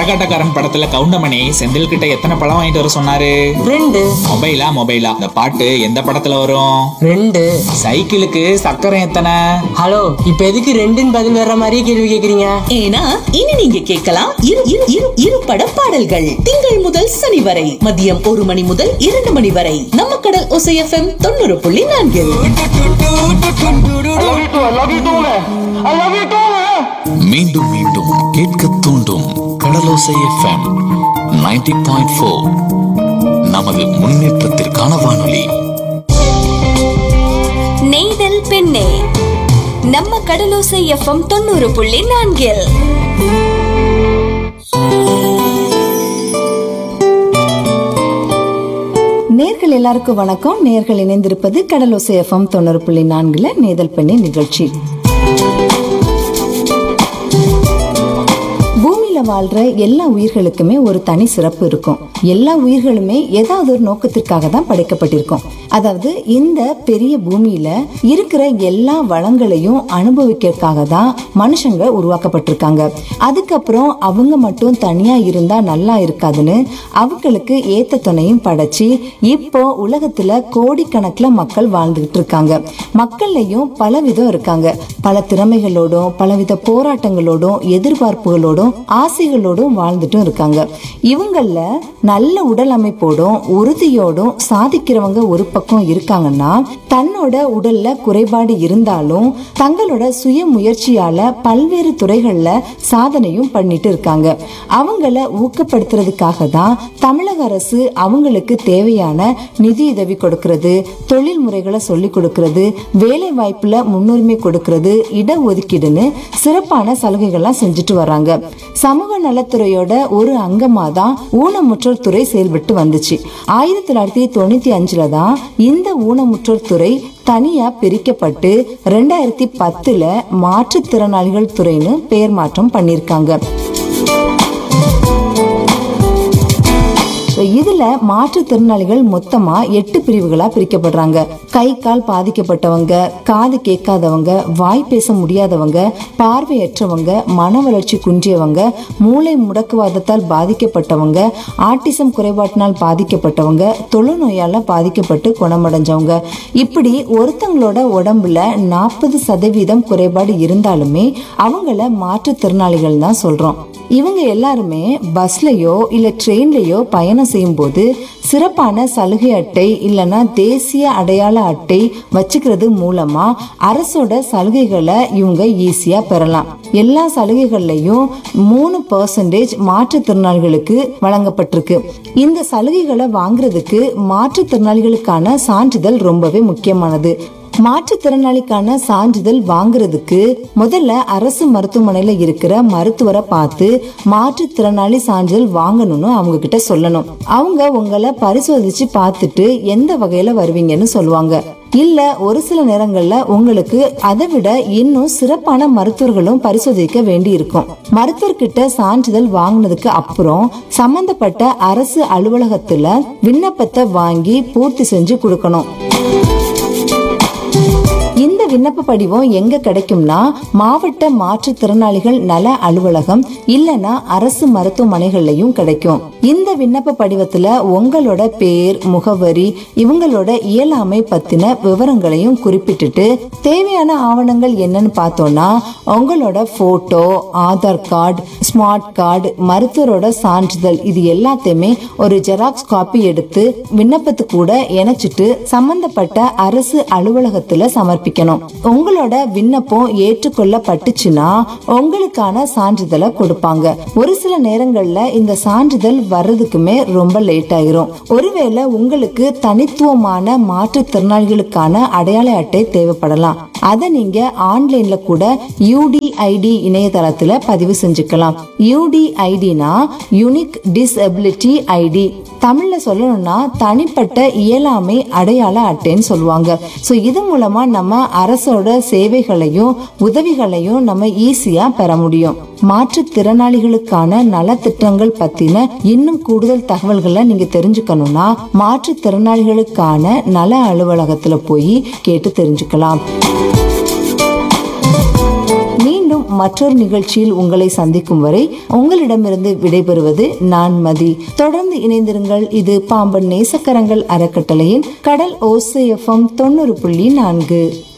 கரகாட்டக்காரன் படத்துல கவுண்டமணி செந்தில் கிட்ட எத்தனை பழம் வாங்கிட்டு வர சொன்னாரு ரெண்டு மொபைலா மொபைலா இந்த பாட்டு எந்த படத்துல வரும் ரெண்டு சைக்கிளுக்கு சக்கரம் எத்தனை ஹலோ இப்ப எதுக்கு ரெண்டுன்னு பதில் வர்ற மாதிரியே கேள்வி கேக்குறீங்க ஏன்னா இனி நீங்க கேட்கலாம் இரு இரு இரு இரு பட பாடல்கள் திங்கள் முதல் சனி வரை மதியம் ஒரு மணி முதல் இரண்டு மணி வரை நம்ம கடல் ஒசை எஃப்எம் தொண்ணூறு புள்ளி நான்கில் மீண்டும் மீண்டும் கேட்க தூண்டும் கடலோசை எஃப்எம் 90.4 பாயிண்ட் நமது முன்னேற்றத்திற்கான வானொலி நெய்தல் பெண்ணே நம்ம கடலோசை எஃப்எம் தொண்ணூறு புள்ளி நான்கில் நேர்கள் எல்லாருக்கும் வணக்கம் நேர்கள் இணைந்திருப்பது கடலோசை எஃப்எம் தொண்ணூறு புள்ளி நான்குல நேதல் பெண்ணி நிகழ்ச்சி பூமியில வாழ்ற எல்லா உயிர்களுக்குமே ஒரு தனி சிறப்பு இருக்கும் எல்லா உயிர்களுமே ஏதாவது ஒரு நோக்கத்திற்காக தான் படைக்கப்பட்டிருக்கும் அதாவது இந்த பெரிய பூமியில இருக்கிற எல்லா வளங்களையும் அனுபவிக்கிறதுக்காக தான் மனுஷங்க உருவாக்கப்பட்டிருக்காங்க அதுக்கப்புறம் அவங்க மட்டும் தனியா இருந்தா நல்லா இருக்காதுன்னு அவங்களுக்கு ஏத்த துணையும் படைச்சு இப்போ உலகத்துல கோடிக்கணக்குல மக்கள் வாழ்ந்துகிட்டு இருக்காங்க மக்கள்லயும் பலவிதம் இருக்காங்க பல திறமைகளோடும் பலவித போராட்டங்களோடும் எதிர்பார்ப்புகளோடும் ஆசைகளோடும் வாழ்ந்துட்டும் இருக்காங்க இவங்கள நல்ல உடல் அமைப்போடும் உறுதியோடும் சாதிக்கிறவங்க ஒரு பக்கம் இருக்காங்கன்னா தன்னோட உடல்ல குறைபாடு இருந்தாலும் தங்களோட சுய முயற்சியால பல்வேறு துறைகள்ல சாதனையும் பண்ணிட்டு இருக்காங்க அவங்கள ஊக்கப்படுத்துறதுக்காக தான் தமிழக அரசு அவங்களுக்கு தேவையான நிதியுதவி கொடுக்கறது தொழில் முறைகளை சொல்லி கொடுக்கறது வேலை வாய்ப்புல முன்னுரிமை கொடுக்கறது இடஒதுக்கீடுன்னு சிறப்பான சலுகைகள்லாம் செஞ்சுட்டு வராங்க சமூக நலத்துறையோட ஒரு அங்கமா தான் ஊனமுற்றோர் துறை செயல்பட்டு வந்துச்சு ஆயிரத்தி தொள்ளாயிரத்தி தொண்ணூத்தி அஞ்சுல தான் இந்த ஊனமுற்றோர் துறை தனியா பிரிக்கப்பட்டு ரெண்டாயிரத்தி பத்துல மாற்றுத்திறனாளிகள் துறைன்னு பெயர் மாற்றம் பண்ணிருக்காங்க So, இதுல மாற்றுத்திறனாளிகள் மொத்தமா எட்டு பிரிவுகளா பிரிக்கப்படுறாங்க கை கால் பாதிக்கப்பட்டவங்க காது கேட்காதவங்க வாய் பேச முடியாதவங்க பார்வையற்றவங்க மன வளர்ச்சி குன்றியவங்க மூளை முடக்குவாதத்தால் பாதிக்கப்பட்டவங்க ஆட்டிசம் குறைபாட்டினால் பாதிக்கப்பட்டவங்க தொழுநோயால பாதிக்கப்பட்டு குணமடைஞ்சவங்க இப்படி ஒருத்தங்களோட உடம்புல நாற்பது சதவீதம் குறைபாடு இருந்தாலுமே அவங்கள மாற்றுத்திறனாளிகள் தான் சொல்றோம் இவங்க எல்லாருமே பஸ்லயோ இல்ல ட்ரெயின்லயோ பயணம் செய்யும்போது சிறப்பான சலுகை அட்டை இல்லனா தேசிய அடையாள அட்டை வச்சுக்கிறது மூலமா அரசோட சலுகைகளை இவங்க ஈஸியா பெறலாம் எல்லா சலுகைகள்லயும் மூணு பர்சன்டேஜ் மாற்றுத்திறனாளிகளுக்கு வழங்கப்பட்டிருக்கு இந்த சலுகைகளை வாங்குறதுக்கு மாற்றுத்திறனாளிகளுக்கான சான்றிதழ் ரொம்பவே முக்கியமானது மாற்றுத்திறனாளிக்கான சான்றிதழ் வாங்குறதுக்கு முதல்ல அரசு மருத்துவமனையில இருக்கிற மருத்துவரை பார்த்து மாற்றுத்திறனாளி சான்றிதழ் வாங்கணும்னு அவங்க கிட்ட சொல்லணும் அவங்க உங்களை பரிசோதிச்சு பார்த்துட்டு எந்த வகையில வருவீங்கன்னு சொல்லுவாங்க இல்ல ஒரு சில நேரங்கள்ல உங்களுக்கு அதை விட இன்னும் சிறப்பான மருத்துவர்களும் பரிசோதிக்க வேண்டி இருக்கும் மருத்துவர்கிட்ட சான்றிதழ் வாங்கினதுக்கு அப்புறம் சம்பந்தப்பட்ட அரசு அலுவலகத்துல விண்ணப்பத்தை வாங்கி பூர்த்தி செஞ்சு கொடுக்கணும் இந்த விண்ணப்ப படிவம் எங்க கிடைக்கும்னா மாவட்ட மாற்றுத்திறனாளிகள் நல அலுவலகம் இல்லனா அரசு மருத்துவமனைகள்லயும் கிடைக்கும் இந்த விண்ணப்ப படிவத்துல உங்களோட பேர் முகவரி இவங்களோட இயலாமை பத்தின விவரங்களையும் குறிப்பிட்டுட்டு தேவையான ஆவணங்கள் என்னன்னு பார்த்தோம்னா உங்களோட photo Aadhaar card smart card மருத்துவரோட சான்றிதழ் இது எல்லாத்தையுமே ஒரு ஜெராக்ஸ் காப்பி எடுத்து விண்ணப்பத்து கூட இணைச்சிட்டு சம்பந்தப்பட்ட அரசு அலுவலகத்துல சமர்ப்பிக்கணும் உங்களோட விண்ணப்பம் ஏற்றுக்கொள்ளப்பட்டுச்சுன்னா உங்களுக்கான சான்றிதழை கொடுப்பாங்க ஒரு சில நேரங்கள்ல இந்த சான்றிதழ் வர்றதுக்குமே ரொம்ப லேட் ஆயிரும் ஒருவேளை உங்களுக்கு தனித்துவமான மாற்றுத்திறனாளிகளுக்கான அடையாள அட்டை தேவைப்படலாம் அதை நீங்க ஆன்லைன்ல கூட யூடிஐடி இணையதளத்துல பதிவு செஞ்சுக்கலாம் யூடிஐடினா யூனிக் டிசபிலிட்டி ஐடி தமிழ்ல சொல்லணும்னா தனிப்பட்ட இயலாமை அடையாள அட்டைன்னு சொல்லுவாங்க ஸோ இது மூலமா நம்ம அரசோட சேவைகளையும் உதவிகளையும் நம்ம ஈஸியா பெற முடியும் மாற்றுத்திறனாளிகளுக்கான நலத்திட்டங்கள் பத்தின இன்னும் கூடுதல் தகவல்களை நீங்க தெரிஞ்சுக்கணும்னா மாற்றுத்திறனாளிகளுக்கான நல அலுவலகத்துல போய் கேட்டு தெரிஞ்சுக்கலாம் மீண்டும் மற்றொரு நிகழ்ச்சியில் உங்களை சந்திக்கும் வரை உங்களிடமிருந்து விடைபெறுவது நான் மதி தொடர்ந்து இணைந்திருங்கள் இது பாம்பன் நேசக்கரங்கள் அறக்கட்டளையின் கடல் ஓசையஃபம் தொண்ணூறு புள்ளி நான்கு